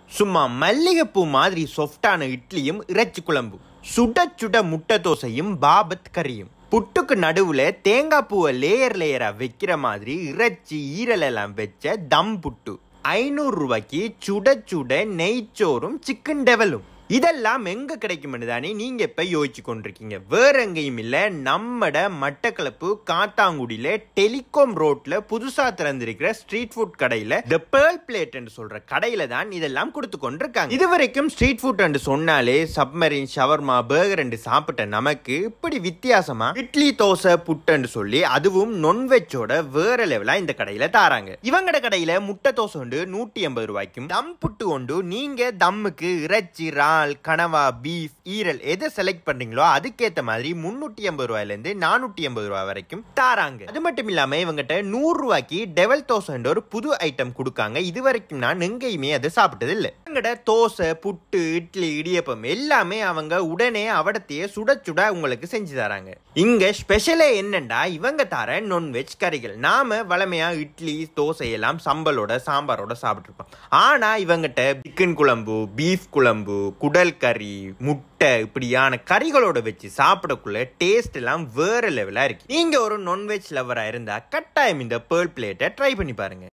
சும்மா மல்லிகைப்பூ மாதிரி சாஃப்டான இட்லியும் இறைச்சி குழம்பு சுட சுட முட்டை தோசையும் பாபத் கறியும் புட்டுக்கு நடுவுல தேங்காய் பூவை லேயர் லேயரா வைக்கிற மாதிரி இறைச்சி ஈரல் எல்லாம் வச்ச தம் புட்டு ஐநூறு ரூபாய்க்கு சுட சுட நெய்ச்சோறும் சிக்கன் டெவலும் இதெல்லாம் எங்க கிடைக்கும்னு தானே நீங்க இப்ப யோசிச்சு கொண்டிருக்கீங்க வேற எங்கேயும் இல்ல நம்மட மட்டக்களப்பு காத்தாங்குடியில டெலிகாம் ரோட்ல புதுசா திறந்திருக்கிற ஸ்ட்ரீட் ஃபுட் கடையில த பேர்ல் பிளேட் என்று சொல்ற கடையில தான் இதெல்லாம் கொடுத்து கொண்டிருக்காங்க இது வரைக்கும் ஸ்ட்ரீட் ஃபுட் என்று சொன்னாலே சப்மரின் ஷவர்மா பர்கர் என்று சாப்பிட்ட நமக்கு இப்படி வித்தியாசமா இட்லி தோசை புட்டுன்னு சொல்லி அதுவும் நான்வெஜ்ஜோட வேற லெவலா இந்த கடையில தாராங்க இவங்கட கடையில முட்டை தோசை உண்டு நூற்றி எண்பது ரூபாய்க்கும் தம் புட்டு உண்டு நீங்க தம்முக்கு இறைச்சி இறால் கனவா பீஃப் ஈரல் எதை செலக்ட் பண்றீங்களோ அதுக்கேத்த மாதிரி முன்னூத்தி எண்பது ரூபாயில இருந்து நானூத்தி எண்பது ரூபாய் வரைக்கும் தாராங்க அது மட்டும் இல்லாம இவங்கிட்ட நூறு ரூபாய்க்கு டெவல் தோசைன்ற ஒரு புது ஐட்டம் கொடுக்காங்க இது வரைக்கும் நான் எங்கேயுமே அதை சாப்பிட்டது இல்லை இவங்கட தோசை புட்டு இட்லி இடியப்பம் எல்லாமே அவங்க உடனே அவடத்தையே சுட சுட உங்களுக்கு செஞ்சு தராங்க இங்க ஸ்பெஷலே என்னண்டா இவங்க தர நான்வெஜ் கறிகள் நாம வளமையா இட்லி தோசை எல்லாம் சம்பலோட சாம்பாரோட சாப்பிட்டுருப்போம் ஆனா இவங்கிட்ட சிக்கன் குழம்பு பீஃப் குழம்பு குடல் கறி முட்டை இப்படியான கறிகளோட வச்சு சாப்பிடக்குள்ள டேஸ்ட் எல்லாம் வேற லெவலா இருக்கு நீங்க ஒரு நான்வெஜ் லவரா இருந்தா கட்டாயம் இந்த பேர்ல் பிளேட்டை ட்ரை பண்ணி பாருங்க